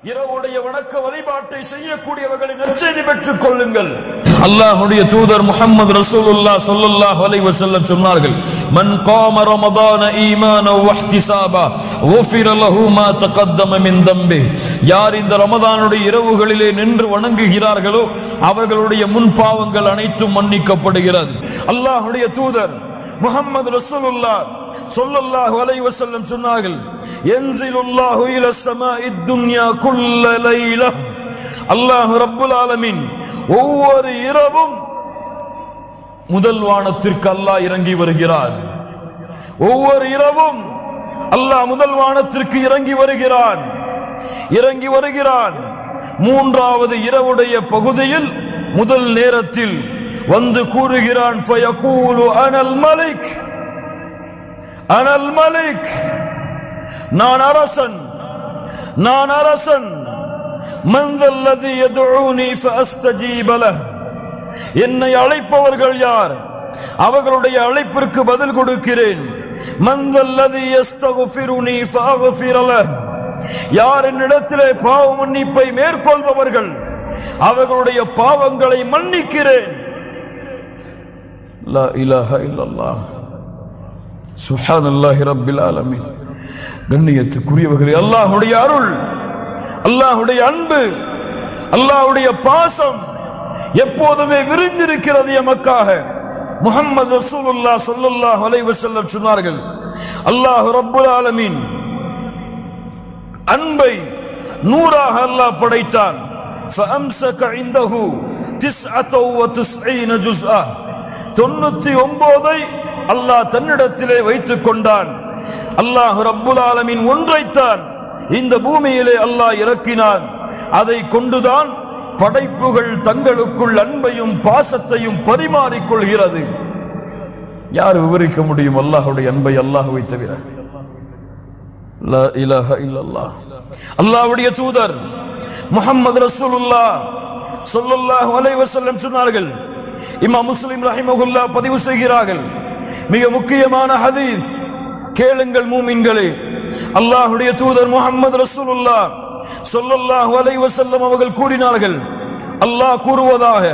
இரவுடைய வணக்க வழிபாட்டை செய்யக்கூடியவர்களை நற்செய்தி பெற்றுக் கொள்ளுங்கள் அல்லாஹ்வுடைய தூதர் முஹம்மது ரசூலுல்லாஹ் ஸல்லல்லாஹு அலைஹி வஸல்லம் சொன்னார்கள் மன் காம ரமதான ஈமான வஹ்திசாபா غفر له ما تقدم من ذنبه யார் இந்த ரமதானுடைய இரவுகளிலே நின்று வணங்குகிறார்களோ அவர்களுடைய முன் பாவங்கள் அனைத்தும் மன்னிக்கப்படுகிறது அல்லாஹ்வுடைய தூதர் முஹம்மது ரசூலுல்லாஹ் ஸல்லல்லாஹு அலைஹி வஸல்லம் சொன்னார்கள் யன்சிலுல்லாஹு இல ஸமாஇத் துன்யா குல்ல லைலா அல்லாஹ் ரப்புல் ஆலமீன் ஒவ்வொரு இரவும் முதல் வானத்திற்கு அல்லாஹ் இறங்கி வருகிறான் ஒவ்வொரு இரவும் அல்லாஹ் முதல் வானத்திற்கு இறங்கி வருகிறான் இறங்கி வருகிறான் மூன்றாவது இரவுடைய பகுதியில் முதல் நேரத்தில் வந்து கூறுகிறான் ஃபயகூலு அனல் மலிக் அனல் மலிக் நான் அரசன் நான் அரசன் மந்தல்லதி யதுஊனி ஃபஅஸ்தஜீப லஹ் என்னை அழைப்பவர்கள் யார் அவர்களுடைய அழைப்பிற்கு பதில் கொடுக்கிறேன் மந்தல்லதி யஸ்தகுஃபிருனி ஃபஅக்ஃபிர லஹ் யார் என்னிடத்திலே பாவ மன்னிப்பை மேற்கொள்பவர்கள் அவர்களுடைய பாவங்களை மன்னிக்கிறேன் லா இலாஹ இல்லல்லாஹ் சுஹானல்லாஹி ரப்பில் ஆலமீன் கண்ணியத்துக்குரியவர்களே அல்லாஹ்வுடைய அருள் அல்லாஹ்வுடைய அன்பு அல்லாஹ்வுடைய பாசம் எப்போதுமே விரிந்திருக்கிறது எமக்காக முஹம்மது ரசூலுல்லாஹ் ஸல்லல்லாஹு அலைஹி வஸல்லம் சொன்னார்கள் அல்லாஹ் ரப்புல் ஆலமீன் அன்பை நூறாக அல்லாஹ் படைத்தான் فأمسك عنده تسعة وتسعين جزءا தொண்ணூத்தி ஒன்பதை அல்லாஹ் தன்னிடத்திலே வைத்துக் கொண்டான் அல்லாஹ் ரப்புல் ஆலமின் ஒன்றைத்தான் இந்த பூமியிலே அல்லாஹ் இறக்கினான் அதை கொண்டுதான் படைப்புகள் தங்களுக்குள் அன்பையும் பாசத்தையும் பரிமாறிக் கொள்கிறது யார் விவரிக்க முடியும் அல்லாஹுடைய அன்பை அல்லாஹுவை தவிர லா இலாஹ இல்லல்லாஹ் அல்லாஹ்வுடைய தூதர் முஹம்மது ரசூலுல்லாஹ் ஸல்லல்லாஹு அலைஹி வஸல்லம் சொன்னார்கள் இமாம் முஸ்லிம் ரஹிமஹுல்லாஹ் பதிவு செய்கிறார்கள் மிக முக்கியமான ஹதீஸ் கேளுங்கள் மூமின்களே அல்லாஹ்வுடைய தூதர் முஹம்மது ரசூலுல்லாஹ் ஸல்லல்லாஹு அலைஹி வஸல்லம் அவர்கள் கூறினார்கள் அல்லாஹ் கூறுவதாக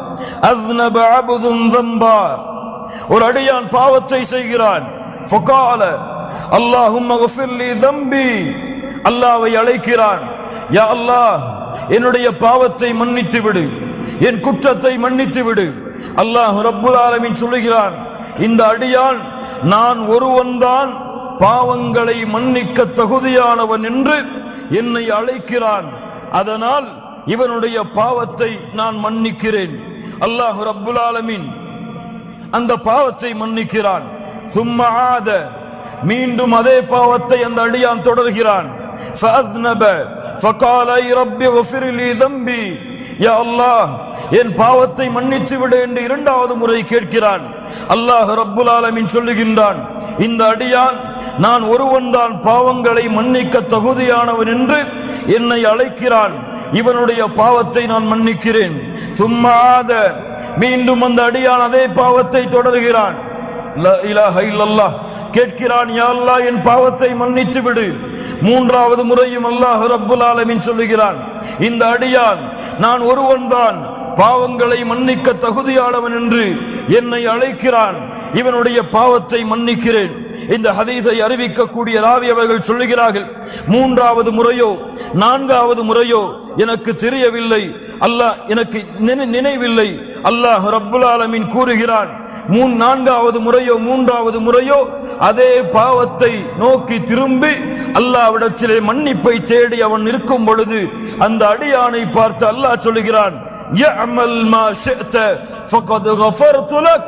அஸ்னப அப்துன் ذنبا ஒரு அடியான் பாவத்தை செய்கிறான் ஃபகால அல்லாஹும்ம غفر لي ذنبي அல்லாஹ்வை அழைக்கிறான் யா அல்லாஹ் என்னுடைய பாவத்தை மன்னித்து விடு என் குற்றத்தை மன்னித்து விடு அல்லாஹ் ரப்புல் ஆலமீன் சொல்லுகிறான் இந்த அடியான் நான் ஒருவன்தான் பாவங்களை மன்னிக்க தகுதியானவன் என்று என்னை அழைக்கிறான் அதனால் இவனுடைய பாவத்தை நான் மன்னிக்கிறேன் அல்லாஹ் ரப்புல் ஆலமீன் அந்த பாவத்தை மன்னிக்கிறான் சும்மா ஆத மீண்டும் அதே பாவத்தை அந்த அடியான் தொடர்கிறான் فأذنب فقال أي رب اغفر لي ذنبي யா அல்லாஹ் என் பாவத்தை மன்னித்து விடு என்று இரண்டாவது முறை கேட்கிறான் அல்லாஹ் ரப்புல் ஆலமீன் சொல்லுகின்றான் இந்த அடியான் நான் ஒருவன் தான் பாவங்களை மன்னிக்க தகுதியானவன் என்று என்னை அழைக்கிறான் இவனுடைய பாவத்தை நான் மன்னிக்கிறேன் சும்மாத மீண்டும் அந்த அடியான் அதே பாவத்தை தொடர்கிறான் லா இலாஹ இல்லல்லாஹ் கேட்கிறான் யா அல்லாஹ் என் பாவத்தை மன்னித்து விடு மூன்றாவது முறையும் அல்லாஹ் ரப்புல் ஆலமீன் சொல்லுகிறான் இந்த அடியான் நான் ஒருவன் தான் பாவங்களை மன்னிக்க தகுதியானவன் என்று என்னை அழைக்கிறான் இவனுடைய பாவத்தை மன்னிக்கிறேன் இந்த ஹதீஸை அறிவிக்கக்கூடிய ராவி அவர்கள் சொல்லுகிறார்கள் மூன்றாவது முறையோ நான்காவது முறையோ எனக்கு தெரியவில்லை அல்லாஹ் எனக்கு நினை- நினைவில்லை அல்லாஹ் ரப்புல் ஆலமீன் கூறுகிறான் மூன் நான்காவது முறையோ மூன்றாவது முறையோ அதே பாவத்தை நோக்கி திரும்பி அல்லாவிடத்திலே மன்னிப்பை தேடி அவன் இருக்கும் பொழுது அந்த அடியானை பார்த்து அல்லாஹ் சொல்லுகிறான் "யஅமல் மா ஷிஅத ஃபகத் கஃபர்து லக்."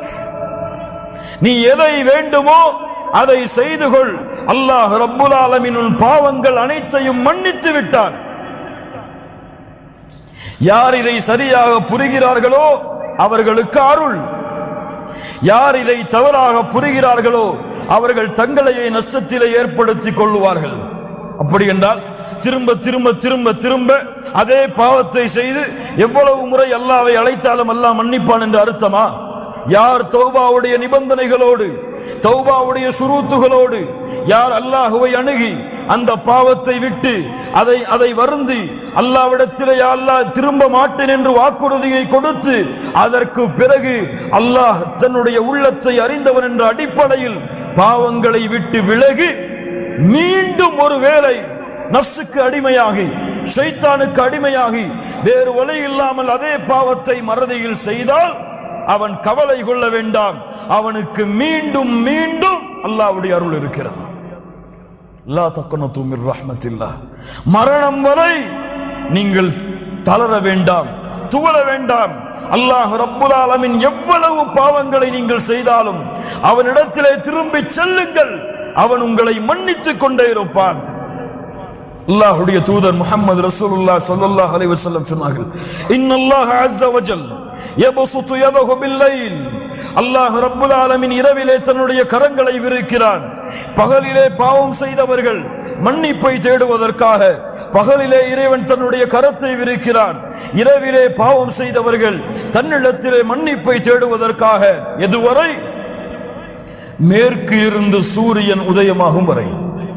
நீ எதை வேண்டுமோ அதை செய்து கொள் அல்லாஹ் ரப்புல் ஆலமீன் உன் பாவங்கள் அனைத்தையும் மன்னித்து விட்டான் யார் இதை சரியாக புரிகிறார்களோ அவர்களுக்கு அருள் யார் இதை தவறாக புரிகிறார்களோ அவர்கள் தங்களையே நஷ்டத்திலே ஏற்படுத்திக் கொள்வார்கள் அப்படி என்றால் திரும்ப திரும்ப திரும்ப திரும்ப அதே பாவத்தை செய்து எவ்வளவு முறை அல்லாவை அழைத்தாலும் அல்லாஹ் மன்னிப்பான் என்று அர்த்தமா யார் தௌபாவுடைய நிபந்தனைகளோடு தௌபாவுடைய சுரூத்துகளோடு யார் அல்லாஹுவை அணுகி அந்த பாவத்தை விட்டு அதை அதை வருந்தி அல்லாவிடத்திலே யா அல்லாஹ் திரும்ப மாட்டேன் என்று வாக்குறுதியை கொடுத்து அதற்கு பிறகு அல்லாஹ் தன்னுடைய உள்ளத்தை அறிந்தவன் என்ற அடிப்படையில் பாவங்களை விட்டு விலகி மீண்டும் ஒரு வேளை நப்சுக்கு அடிமையாகி ஷைத்தானுக்கு அடிமையாகி வேறு வழி இல்லாமல் அதே பாவத்தை மறதியில் செய்தால் அவன் கவலை கொள்ள வேண்டாம் அவனுக்கு மீண்டும் மீண்டும் அல்லாஹ்வுடைய அருள் இருக்கிறது லா தக்கனத்து மிர் ரஹ்மத்தில்லா மரணம் வரை நீங்கள் தளர வேண்டாம் துவள வேண்டாம் அல்லாஹ் ரப்புல் ஆலமின் எவ்வளவு பாவங்களை நீங்கள் செய்தாலும் அவனிடத்திலே திரும்பி செல்லுங்கள் அவன் உங்களை மன்னித்துக் கொண்டே இருப்பான் அல்லாஹ்வுடைய தூதர் முஹம்மது ரசூலுல்லாஹ் ஸல்லல்லாஹு அலைஹி வஸல்லம் சொன்னார்கள் இன்னல்லாஹ அஸ்ஸ வஜல் யபசுத்து யதஹு பில்லைல் அல்லாஹ் ரப்புல் ஆலமீன் இரவிலே தன்னுடைய கரங்களை விரிக்கிறான் பகலிலே பாவம் செய்தவர்கள் மன்னிப்பை தேடுவதற்காக பகலிலே இறைவன் தன்னுடைய கரத்தை விரிக்கிறான் இரவிலே பாவம் செய்தவர்கள் தன்னிடத்திலே மன்னிப்பை தேடுவதற்காக எதுவரை மேற்கில் இருந்து சூரியன் உதயமாகும் வரை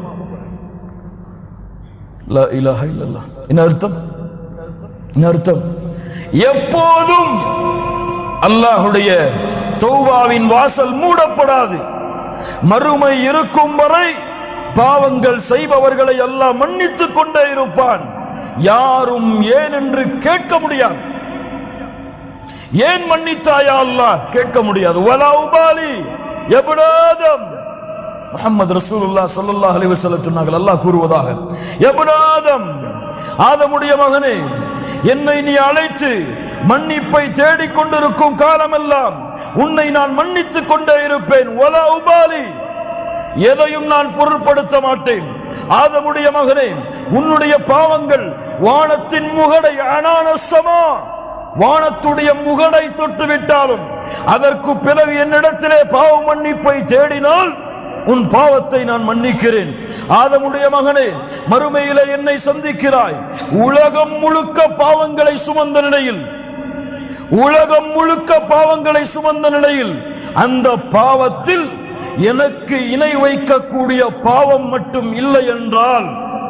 லா இலாஹ இல்லல்லாஹ். என்ன அர்த்தம் என்ன அர்த்தம் எப்போதும் அல்லாஹுடைய தௌபாவின் வாசல் மூடப்படாது மறுமை இருக்கும் வரை பாவங்கள் செய்பவர்களை அல்லாஹ் மன்னித்துக் கொண்டே இருப்பான் யாரும் ஏன் என்று கேட்க முடியாது ஏன் மன்னித்தாயா அல்லாஹ் கேட்க முடியாது வலா உபாலி எபடாதம் முஹம்மது ரசூலுல்லாஹ் ஸல்லல்லாஹு அலைஹி வஸல்லம் சொன்னார்கள் அல்லாஹ் கூறுவதாக எபனாதம் ஆதமுடைய மகனே என்னை நீ அழைத்து மன்னிப்பை தேடிக் கொண்டிருக்கும் காலமெல்லாம் உன்னை நான் மன்னித்துக் கொண்டே இருப்பேன் வலா உபாலி எதையும் நான் பொருட்படுத்த மாட்டேன் ஆதமுடைய மகனே உன்னுடைய பாவங்கள் வானத்தின் முகடை அனான சமா வானத்துடைய முகடை தொட்டு விட்டாலும் அதற்கு பிறகு என்னிடத்திலே பாவ மன்னிப்பை தேடினால் உன் பாவத்தை நான் மன்னிக்கிறேன் ஆதமுடைய மகனே மறுமையிலே என்னை சந்திக்கிறாய் உலகம் முழுக்க பாவங்களை சுமந்த நிலையில் உலகம் முழுக்க பாவங்களை சுமந்த நிலையில் அந்த பாவத்தில் எனக்கு இணை வைக்கக்கூடிய பாவம் மட்டும் இல்லை என்றால்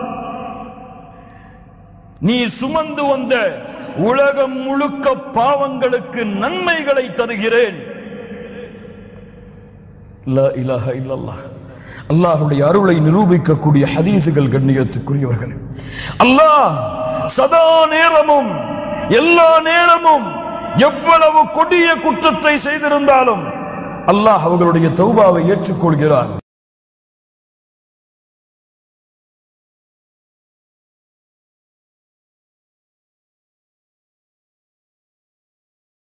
நீ சுமந்து வந்த உலகம் முழுக்க பாவங்களுக்கு நன்மைகளை தருகிறேன் லா இலாஹ இல்லல்லாஹ் அல்லாஹ்வுடைய அருளை நிரூபிக்கக்கூடிய ஹதீசுகள் கண்ணியத்துக்குரியவர்கள் அல்லாஹ் சதா நேரமும் எல்லா நேரமும் எவ்வளவு கொடிய குற்றத்தை செய்திருந்தாலும் அல்லாஹ் அவர்களுடைய தௌபாவை ஏற்றுக்கொள்கிறான்